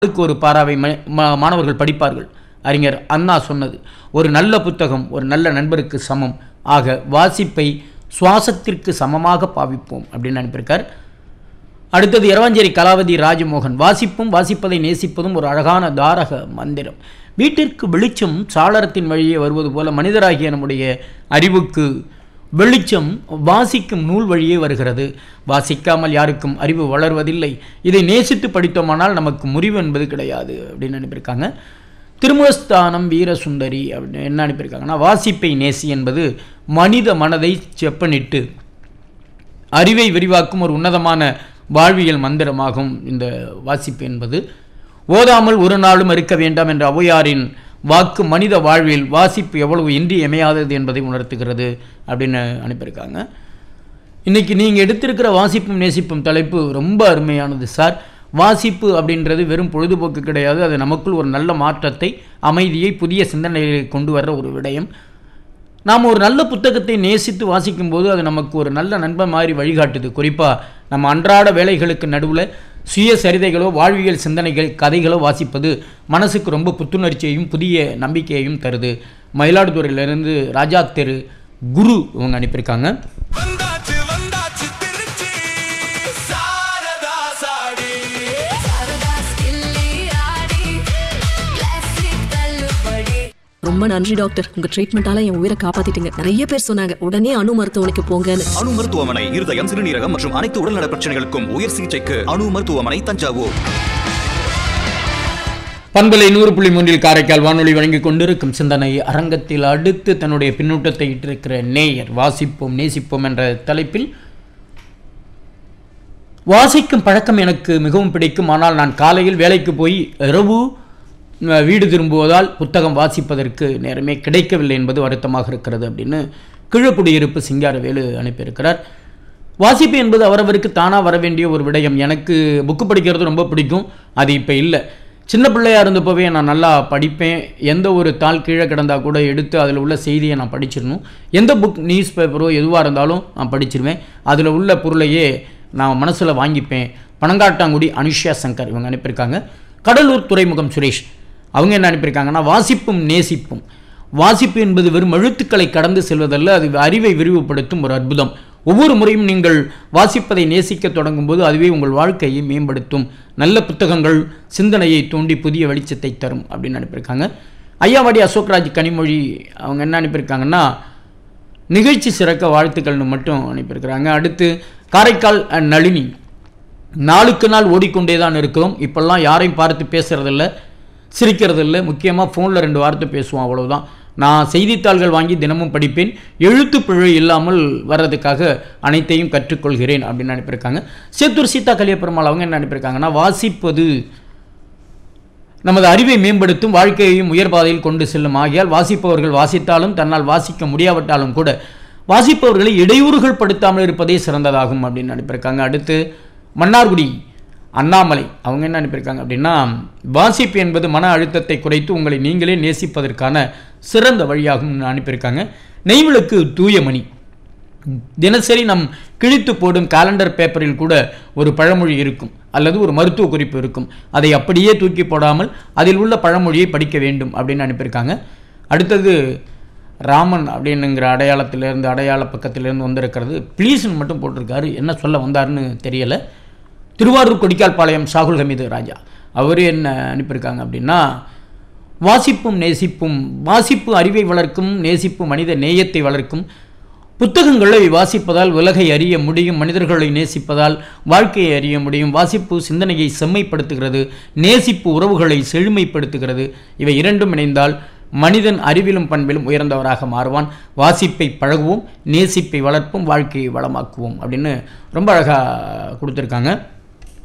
அதுக்கு ஒரு பாராவை ம- மா- மாணவர்கள் படிப்பார்கள் அறிஞர் அண்ணா சொன்னது ஒரு நல்ல புத்தகம் ஒரு நல்ல நண்பருக்கு சமம் ஆக வாசிப்பை சுவாசத்திற்கு சமமாக பாவிப்போம் அப்படின்னு அனுப்பியிருக்கார் அடுத்தது இரவஞ்சேரி கலாவதி ராஜமோகன் வாசிப்பும் வாசிப்பதை நேசிப்பதும் ஒரு அழகான தாரக மந்திரம் வீட்டிற்கு வெளிச்சம் சாளரத்தின் வழியே வருவது போல மனிதராகிய நம்முடைய அறிவுக்கு வெளிச்சம் வாசிக்கும் நூல் வழியே வருகிறது வாசிக்காமல் யாருக்கும் அறிவு வளர்வதில்லை இதை நேசித்து படித்தோமானால் நமக்கு முறிவு என்பது கிடையாது அப்படின்னு அனுப்பியிருக்காங்க திருமுகஸ்தானம் வீரசுந்தரி அப்படின்னு என்ன அனுப்பியிருக்காங்கன்னா வாசிப்பை நேசி என்பது மனித மனதை செப்பனிட்டு அறிவை விரிவாக்கும் ஒரு உன்னதமான வாழ்வியல் மந்திரமாகும் இந்த வாசிப்பு என்பது ஓதாமல் ஒரு நாளும் இருக்க வேண்டாம் என்ற ஔவையாரின் வாக்கு மனித வாழ்வில் வாசிப்பு எவ்வளவு இன்றியமையாதது என்பதை உணர்த்துகிறது அப்படின்னு அனுப்பியிருக்காங்க இன்னைக்கு நீங்கள் எடுத்திருக்கிற வாசிப்பும் நேசிப்பும் தலைப்பு ரொம்ப அருமையானது சார் வாசிப்பு அப்படின்றது வெறும் பொழுதுபோக்கு கிடையாது அது நமக்குள் ஒரு நல்ல மாற்றத்தை அமைதியை புதிய சிந்தனைகளை கொண்டு வர்ற ஒரு விடயம் நாம் ஒரு நல்ல புத்தகத்தை நேசித்து வாசிக்கும்போது அது நமக்கு ஒரு நல்ல நண்பன் மாதிரி வழிகாட்டுது குறிப்பாக நம்ம அன்றாட வேலைகளுக்கு நடுவில் சுயசரிதைகளோ வாழ்வியல் சிந்தனைகள் கதைகளோ வாசிப்பது மனசுக்கு ரொம்ப புத்துணர்ச்சியையும் புதிய நம்பிக்கையையும் தருது மயிலாடுதுறையிலிருந்து ராஜா தெரு குரு இவங்க அனுப்பியிருக்காங்க வந்தாச்சு வந்தாச்சு திருச்சி சாரதா சாடி சாரதா ஸ்டில்லி ஆடி கிளாசிக் தள்ளுபடி ரொம்ப நன்றி டாக்டர் உங்க ட்ரீட்மெண்டால என் உயிரை காப்பாத்திட்டீங்க நிறைய பேர் சொன்னாங்க உடனே அணு மருத்துவமனைக்கு போங்கன்னு அணு மருத்துவமனை இருதயம் சிறுநீரகம் மற்றும் அனைத்து உடல்நல பிரச்சனைகளுக்கும் உயர் சிகிச்சைக்கு அணு மருத்துவமனை தஞ்சாவூர் பண்பலை நூறு புள்ளி மூன்றில் காரைக்கால் வானொலி வழங்கிக் கொண்டிருக்கும் சிந்தனை அரங்கத்தில் அடுத்து தன்னுடைய பின்னூட்டத்தை இட்டிருக்கிற நேயர் வாசிப்போம் நேசிப்போம் என்ற தலைப்பில் வாசிக்கும் பழக்கம் எனக்கு மிகவும் பிடிக்கும் ஆனால் நான் காலையில் வேலைக்கு போய் இரவு அஹ், வீடு திரும்புவதால் புத்தகம் வாசிப்பதற்கு நேரமே கிடைக்கவில்லை என்பது வருத்தமாக இருக்கிறது அப்படின்னு கீழக்குடியிருப்பு சிங்காரவேலு அனுப்பியிருக்கிறார் வாசிப்பு என்பது அவரவருக்கு தானாக வர வேண்டிய ஒரு விடயம் எனக்கு புக்கு படிக்கிறது ரொம்ப பிடிக்கும் அது இப்போ இல்லை சின்ன பிள்ளையாக இருந்தப்போவே நான் நல்லா படிப்பேன் எந்த ஒரு தாள் கீழே கிடந்தா கூட எடுத்து அதில் உள்ள செய்தியை நான் படிச்சிடணும் எந்த புக் நியூஸ் பேப்பரோ எதுவாக இருந்தாலும் நான் படிச்சிருவேன் அதில் உள்ள பொருளையே நான் மனசில் வாங்கிப்பேன் பனங்காட்டாங்குடி அனுஷ்யா சங்கர் இவங்க அனுப்பியிருக்காங்க கடலூர் துறைமுகம் சுரேஷ் அவங்க என்ன அனுப்பியிருக்காங்கன்னா வாசிப்பும் நேசிப்பும் வாசிப்பு என்பது வெறும் எழுத்துக்களை கடந்து செல்வதல்ல அது அறிவை விரிவுபடுத்தும் ஒரு அற்புதம் ஒவ்வொரு முறையும் நீங்கள் வாசிப்பதை நேசிக்க தொடங்கும் போது அதுவே உங்கள் வாழ்க்கையை மேம்படுத்தும் நல்ல புத்தகங்கள் சிந்தனையை தூண்டி புதிய வெளிச்சத்தை தரும் அப்படின்னு அனுப்பியிருக்காங்க ஐயாவாடி அசோக்ராஜ் கனிமொழி அவங்க என்ன அனுப்பியிருக்காங்கன்னா நிகழ்ச்சி சிறக்க வாழ்த்துக்கள்னு மட்டும் அனுப்பியிருக்கிறாங்க அடுத்து காரைக்கால் அஹ், நளினி நாளுக்கு நாள் ஓடிக்கொண்டே தான் இருக்கிறோம் இப்போல்லாம் யாரையும் பார்த்து பேசுறதில்ல சிரிக்கிறதில்ல முக்கியமாக ஃபோனில் ரெண்டு வார்த்தை பேசுவோம் அவ்வளவுதான் நான் செய்தித்தாள்கள் வாங்கி தினமும் படிப்பேன் எழுத்து பிழை இல்லாமல் வர்றதுக்காக அனைத்தையும் கற்றுக்கொள்கிறேன் அப்படின்னு அனுப்பியிருக்காங்க சேத்தூர் சீதா கலியப்பெருமாள் அவங்க என்ன அனுப்பியிருக்காங்கன்னா வாசிப்பது நமது அறிவை மேம்படுத்தும் வாழ்க்கையையும் உயர் பாதையில் கொண்டு செல்லும் ஆகியால் வாசிப்பவர்கள் வாசித்தாலும் தன்னால் வாசிக்க முடியாவிட்டாலும் கூட வாசிப்பவர்களை இடையூறுகள் படுத்தாமல் இருப்பதே சிறந்ததாகும் அப்படின்னு அனுப்பியிருக்காங்க அடுத்து மன்னார்குடி அண்ணாமலை அவங்க என்ன அனுப்பியிருக்காங்க அப்படின்னா வாசிப்பு என்பது மன அழுத்தத்தை குறைத்து உங்களை நீங்களே நேசிப்பதற்கான சிறந்த வழியாகும் அனுப்பியிருக்காங்க நெய்விளக்கு தூயமணி தினசரி நம் கிழித்து போடும் காலண்டர் பேப்பரில் கூட ஒரு பழமொழி இருக்கும் அல்லது ஒரு மருத்துவ குறிப்பு இருக்கும் அதை அப்படியே தூக்கி போடாமல் அதில் உள்ள பழமொழியை படிக்க வேண்டும் அப்படின்னு அனுப்பியிருக்காங்க அடுத்தது ராமன் அப்படின்னுங்கிற அடையாளத்திலேருந்து அடையாள பக்கத்திலேருந்து வந்திருக்கிறது ப்ளீஸ்னு மட்டும் போட்டிருக்காரு என்ன சொல்ல வந்தாருன்னு தெரியலை திருவாரூர் கொடிக்கால்பாளையம் சாகுல் ஹமீது ராஜா அவர் என்ன அனுப்பியிருக்காங்க அப்படின்னா வாசிப்பும் நேசிப்பும் வாசிப்பு அறிவை வளர்க்கும் நேசிப்பு மனித நேயத்தை வளர்க்கும் புத்தகங்களை வாசிப்பதால் உலகை அறிய முடியும் மனிதர்களை நேசிப்பதால் வாழ்க்கையை அறிய முடியும் வாசிப்பு சிந்தனையை செம்மைப்படுத்துகிறது நேசிப்பு உறவுகளை செழுமைப்படுத்துகிறது இவை இரண்டும் இணைந்தால் மனிதன் அறிவிலும் பண்பிலும் உயர்ந்தவராக மாறுவான் வாசிப்பை பழகுவோம் நேசிப்பை வளர்ப்போம் வாழ்க்கையை வளமாக்குவோம் அப்படின்னு ரொம்ப அழகாக கொடுத்துருக்காங்க